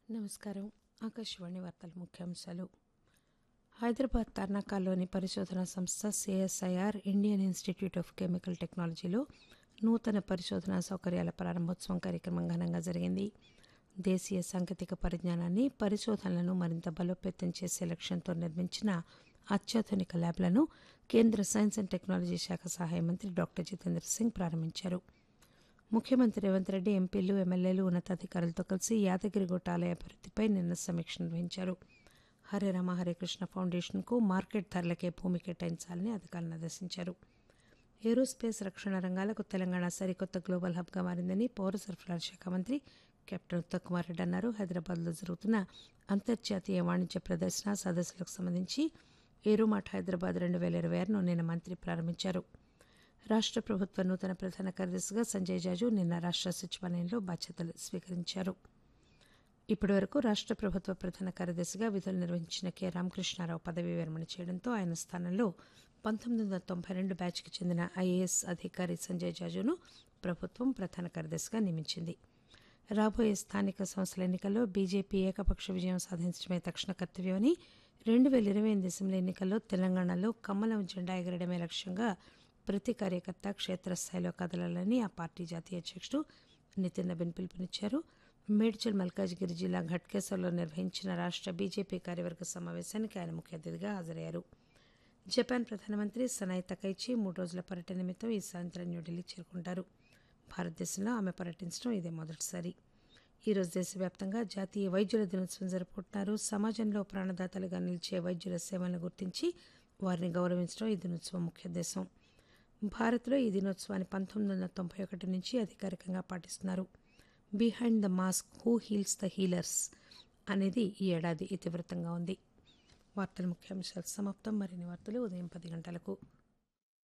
నమస్కారం ఆకాశవాణి వార్తల ముఖ్యాంశాలు హైదరాబాద్ తర్నాకాలోని పరిశోధనా సంస్థ CSIR Indian institute of chemical టెక్నాలజీలో నూతన పరిశోధనా సౌకర్యాల ప్రారంభోత్సవం కార్యక్రమం ఘనంగా జరిగింది దేశీయ సాంకేతిక పరిజ్ఞానాన్ని పరిశోధనలను మరింత బలోపేతం చేసే లక్ష్యంతో నిర్మించిన అత్యాధునిక ల్యాబ్లను కేంద్ర సైన్స్ అండ్ టెక్నాలజీ శాఖ సహాయ మంత్రి డాక్టర్ జితేంద్ర సింగ్ ప్రారంభించారు ముఖ్యమంత్రి రేవంత్ రెడ్డి ఎంపీలు ఎమ్మెల్యేలు ఉన్నతాధికారులతో కలిసి యాదగిరిగుట్ట ఆలయ అభివృద్దిపై నిన్న సమీక్ష నిర్వహించారు హరే రామ హరే కృష్ణ ఫౌండేషన్కు మార్కెట్ ధరలకే భూమి కేటాయించాలని అధికారులను ఆదేశించారు ఏరోస్పేస్ రక్షణ రంగాలకు తెలంగాణ సరికొత్త గ్లోబల్ హబ్గా మారిందని పౌర సరఫరాల శాఖ మంత్రి కెప్టెన్ ఉత్తమ్ కుమార్ రెడ్డి అన్నారు హైదరాబాద్లో జరుగుతున్న అంతర్జాతీయ వాణిజ్య ప్రదర్శన సదస్సులకు సంబంధించి ఏరోమాట్ హైదరాబాద్ రెండు వేల ఇరవై ఆరును నిన్న మంత్రి ప్రారంభించారు రాష్ట్ర ప్రభుత్వ నూతన ప్రధాన కార్యదర్శిగా సంజయ్ జాజు నిన్న రాష్ట్ర సచివాలయంలో బాధ్యతలు స్వీకరించారు ఇప్పటివరకు రాష్ట్ర ప్రభుత్వ ప్రధాన కార్యదర్శిగా విధులు నిర్వహించిన కె రామకృష్ణారావు పదవీ విరమణ చేయడంతో ఆయన స్థానంలో పంతొమ్మిది వందల తొంభై రెండు బ్యాచ్కి చెందిన ఐఏఎస్ అధికారి సంజయ్ జాజును ప్రభుత్వం ప్రధాన కార్యదర్శిగా నియమించింది రాబోయే స్థానిక సంస్థల ఎన్నికల్లో బీజేపీ ఏకపక్ష విజయం సాధించడమే తక్షణ కర్తవ్యమని రెండు వేల ఇరవై ఎనిమిది అసెంబ్లీ ఎన్నికల్లో తెలంగాణలో కమలం జెండా ఎగరడమే లక్ష్యంగా ప్రతి కార్యకర్త క్షేత్రస్థాయిలో కదలాలని ఆ పార్టీ జాతీయ అధ్యక్షుడు నితిన్ నబీన్ పిలుపునిచ్చారు మేడ్చల్ మల్కాజ్గిరి జిల్లా ఘట్కేసర్లో నిర్వహించిన రాష్ట్ర బీజేపీ కార్యవర్గ సమావేశానికి ఆయన ముఖ్య అతిథిగా హాజరయ్యారు జపాన్ ప్రధానమంత్రి సనాయ్ తకైచి మూడు రోజుల పర్యటన నిమిత్తం ఈ సాయంత్రం న్యూఢిల్లీ చేరుకుంటారు భారతదేశంలో ఆమె పర్యటించడం ఇదే మొదటిసారి ఈరోజు దేశవ్యాప్తంగా జాతీయ వైద్యుల దినోత్సవం జరుపుకుంటున్నారు సమాజంలో ప్రాణదాతలుగా నిలిచే వైద్యుల సేవలను గుర్తించి వారిని గౌరవించడం ఈ దినోత్సవం ముఖ్య ఉద్దేశం భారత్లో ఈ దినోత్సవాన్ని పంతొమ్మిది వందల తొంభై ఒకటి నుంచి అధికారికంగా పాటిస్తున్నారు behind the mask who heals the healers అనేది ఈ ఏడాది ఇతివృత్తంగా ఉంది వార్తల ముఖ్యాంశాలు సమాప్తం మరిన్ని వార్తలు ఉదయం పది గంటలకు